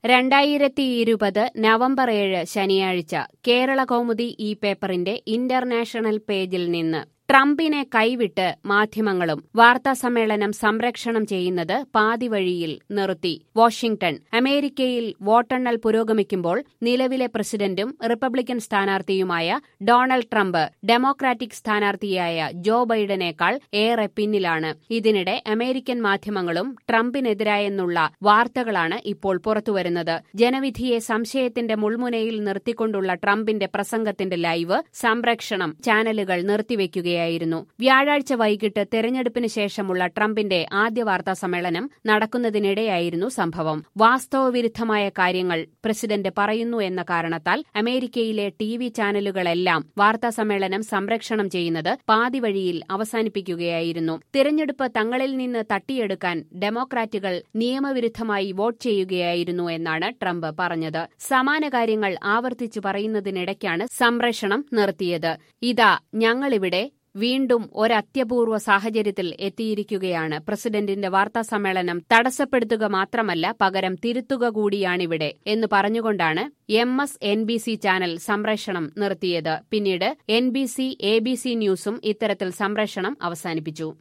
രണ്ടായിരത്തി ഇരുപത് നവംബർ ഏഴ് ശനിയാഴ്ച കേരള കൗമുദി ഈ പേപ്പറിന്റെ ഇന്റർനാഷണൽ പേജിൽ നിന്ന് ട്രംപിനെ കൈവിട്ട് മാധ്യമങ്ങളും വാർത്താസമ്മേളനം സംരക്ഷണം ചെയ്യുന്നത് പാതിവഴിയിൽ നിർത്തി വാഷിംഗ്ടൺ അമേരിക്കയിൽ വോട്ടെണ്ണൽ പുരോഗമിക്കുമ്പോൾ നിലവിലെ പ്രസിഡന്റും റിപ്പബ്ലിക്കൻ സ്ഥാനാർത്ഥിയുമായ ഡൊണാൾഡ് ട്രംപ് ഡെമോക്രാറ്റിക് സ്ഥാനാർത്ഥിയായ ജോ ബൈഡനേക്കാൾ ഏറെ പിന്നിലാണ് ഇതിനിടെ അമേരിക്കൻ മാധ്യമങ്ങളും ട്രംപിനെതിരായെന്നുള്ള വാർത്തകളാണ് ഇപ്പോൾ പുറത്തുവരുന്നത് ജനവിധിയെ സംശയത്തിന്റെ മുൾമുനയിൽ നിർത്തിക്കൊണ്ടുള്ള ട്രംപിന്റെ പ്രസംഗത്തിന്റെ ലൈവ് സംരക്ഷണം ചാനലുകൾ നിർത്തിവെക്കുകയായിരുന്നു വ്യാഴാഴ്ച വൈകിട്ട് തെരഞ്ഞെടുപ്പിന് ശേഷമുള്ള ട്രംപിന്റെ ആദ്യ വാർത്താ സമ്മേളനം നടക്കുന്നതിനിടെയായിരുന്നു സംഭവം വാസ്തവവിരുദ്ധമായ കാര്യങ്ങൾ പ്രസിഡന്റ് പറയുന്നു എന്ന കാരണത്താൽ അമേരിക്കയിലെ ടി വി ചാനലുകളെല്ലാം വാർത്താ സമ്മേളനം സംരക്ഷണം ചെയ്യുന്നത് പാതിവഴിയിൽ അവസാനിപ്പിക്കുകയായിരുന്നു തിരഞ്ഞെടുപ്പ് തങ്ങളിൽ നിന്ന് തട്ടിയെടുക്കാൻ ഡെമോക്രാറ്റുകൾ നിയമവിരുദ്ധമായി വോട്ട് ചെയ്യുകയായിരുന്നു എന്നാണ് ട്രംപ് പറഞ്ഞത് സമാന കാര്യങ്ങൾ ആവർത്തിച്ചു പറയുന്നതിനിടയ്ക്കാണ് സംപ്രേഷണം നിർത്തിയത് ഇതാ ഞങ്ങളിവിടെ വീണ്ടും ഒരത്യപൂർവ സാഹചര്യത്തിൽ എത്തിയിരിക്കുകയാണ് പ്രസിഡന്റിന്റെ വാർത്താ സമ്മേളനം തടസ്സപ്പെടുത്തുക മാത്രമല്ല പകരം തിരുത്തുക കൂടിയാണിവിടെ എന്ന് പറഞ്ഞുകൊണ്ടാണ് M S N B C channel സംപ്രേഷണം നിർത്തിയത് പിന്നീട് N B C A B C ന്യൂസും ഇത്തരത്തിൽ സംപ്രേഷണം അവസാനിപ്പിച്ചു